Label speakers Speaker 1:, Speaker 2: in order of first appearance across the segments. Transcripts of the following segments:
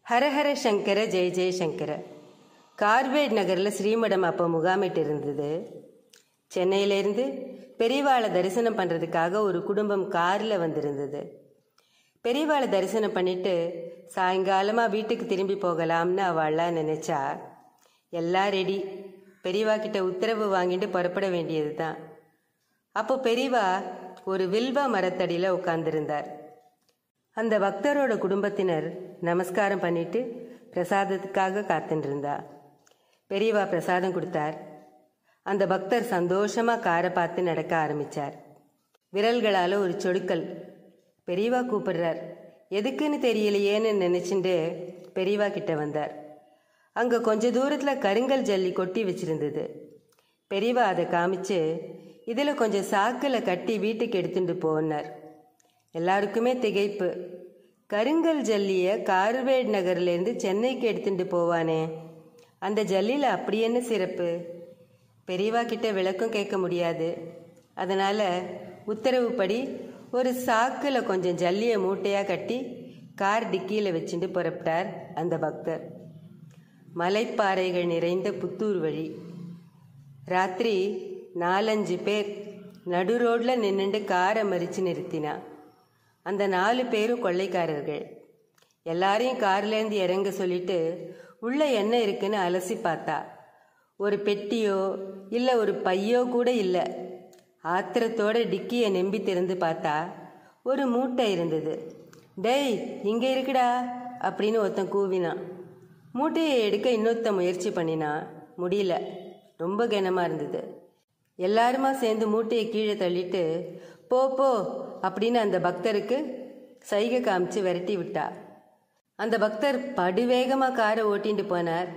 Speaker 1: ஹரஹர சங்கர ஜெய ஜெய சங்கர கார்பேட் நகரில் ஸ்ரீமடம் அப்போ முகாமிட்டு இருந்தது சென்னையிலேருந்து பெரியவாளை தரிசனம் பண்ணுறதுக்காக ஒரு குடும்பம் காரில் வந்திருந்தது பெரியவாளை தரிசனம் பண்ணிட்டு சாயங்காலமாக வீட்டுக்கு திரும்பி போகலாம்னு அவள்லாம் நினச்சா எல்லாம் ரெடி பெரியவா கிட்ட உத்தரவு வாங்கிட்டு புறப்பட வேண்டியது தான் அப்போ பெரியவா ஒரு வில்வ மரத்தடியில் உட்கார்ந்திருந்தார் அந்த பக்தரோட குடும்பத்தினர் நமஸ்காரம் பண்ணிட்டு பிரசாதத்துக்காக காத்துட்டு இருந்தா பெரியவா பிரசாதம் கொடுத்தார் அந்த பக்தர் சந்தோஷமா காரை பார்த்து நடக்க ஆரம்பிச்சார் விரல்களால ஒரு சொடுக்கல் பெரியவா கூப்பிடுறார் எதுக்குன்னு தெரியலையேன்னு நினைச்சுட்டு பெரியவா கிட்ட வந்தார் அங்க கொஞ்ச தூரத்துல கருங்கல் ஜல்லி கொட்டி வச்சிருந்தது பெரியவா அதை காமிச்சு இதுல கொஞ்சம் சாக்குல கட்டி வீட்டுக்கு எடுத்துட்டு போனார் எல்லாருக்குமே திகைப்பு கருங்கல் ஜல்லிய கார்வேட் நகர்லேருந்து சென்னைக்கு எடுத்துட்டு போவானே அந்த ஜல்லியில் அப்படி என்ன சிறப்பு பெரியவா கிட்ட விளக்கம் கேட்க முடியாது அதனால உத்தரவுப்படி ஒரு சாக்கில் கொஞ்சம் ஜல்லியை மூட்டையாக கட்டி கார் டிக்கியில் வச்சுட்டு புறப்பட்டார் அந்த பக்தர் மலைப்பாறைகள் நிறைந்த புத்தூர் வழி ராத்திரி நாலஞ்சு பேர் நடு ரோட்ல நின்னுண்டு காரை மறிச்சு நிறுத்தினா அந்த நாலு பேரும் கொள்ளைக்காரர்கள் எல்லாரையும் கார்லேருந்து இறங்க சொல்லிட்டு உள்ள என்ன இருக்குன்னு அலசி பார்த்தா ஒரு பெட்டியோ இல்லை ஒரு பையோ கூட இல்லை ஆத்திரத்தோட டிக்கியை நெம்பி திறந்து பார்த்தா ஒரு மூட்டை இருந்தது டேய் இங்கே இருக்குடா அப்படின்னு ஒருத்தன் கூவினான் மூட்டையை எடுக்க இன்னொருத்தன் முயற்சி பண்ணினான் முடியல ரொம்ப கனமாக இருந்தது எல்லாருமா சேர்ந்து மூட்டையை கீழே தள்ளிட்டு போ போ அப்படின்னு அந்த பக்தருக்கு சைகை காமிச்சு விரட்டி விட்டா அந்த பக்தர் படுவேகமாக காரை ஓட்டிட்டு போனார்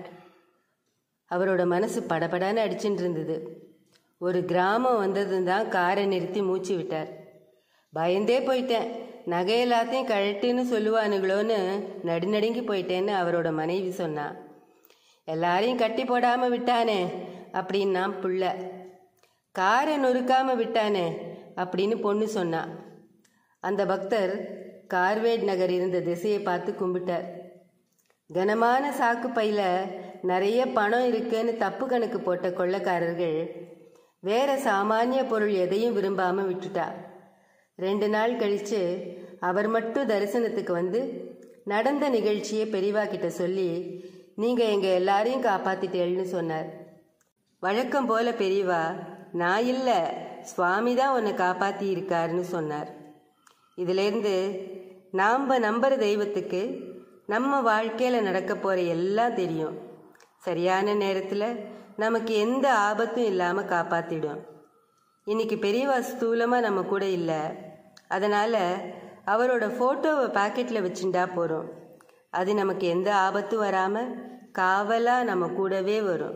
Speaker 1: அவரோட மனசு படபடன்னு அடிச்சுட்டு இருந்தது ஒரு கிராமம் வந்ததும் தான் காரை நிறுத்தி மூச்சு விட்டார் பயந்தே போயிட்டேன் நகை எல்லாத்தையும் கழட்டுன்னு சொல்லுவானுங்களோன்னு நடுநடுங்கி போயிட்டேன்னு அவரோட மனைவி சொன்னா எல்லாரையும் கட்டி போடாம விட்டானே அப்படின்னா புள்ள காரை நொறுக்காம விட்டானே அப்படின்னு பொண்ணு சொன்னா அந்த பக்தர் கார்வேட் நகர் இருந்த திசையை பார்த்து கும்பிட்டார் கனமான சாக்கு பையில நிறைய பணம் இருக்குன்னு தப்பு கணக்கு போட்ட கொள்ளைக்காரர்கள் வேற சாமானிய பொருள் எதையும் விரும்பாம விட்டுட்டா ரெண்டு நாள் கழிச்சு அவர் மட்டும் தரிசனத்துக்கு வந்து நடந்த நிகழ்ச்சியை பெரியவா கிட்ட சொல்லி நீங்க எங்க எல்லாரையும் காப்பாத்திட்டேள்னு சொன்னார் வழக்கம் போல பெரியவா நான் இல்லை சுவாமி தான் உன்னை காப்பாத்தி இருக்காருன்னு சொன்னார் இதிலேருந்து நாம் நம்புற தெய்வத்துக்கு நம்ம வாழ்க்கையில் நடக்க போகிற எல்லாம் தெரியும் சரியான நேரத்தில் நமக்கு எந்த ஆபத்தும் இல்லாமல் காப்பாற்றிடும் இன்னைக்கு பெரியவா ஸ்தூலமாக நம்ம கூட இல்லை அதனால் அவரோட ஃபோட்டோவை பாக்கெட்டில் வச்சுட்டா போகிறோம் அது நமக்கு எந்த ஆபத்தும் வராமல் காவலாக நம்ம கூடவே வரும்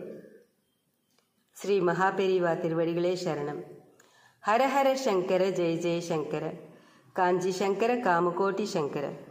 Speaker 1: ஸ்ரீ மகாபெரிவா திருவடிகளே சரணம் ஹரஹர சங்கர ஜெய ஜெய சங்கர காஞ்சி சங்கர காமகோட்டி சங்கர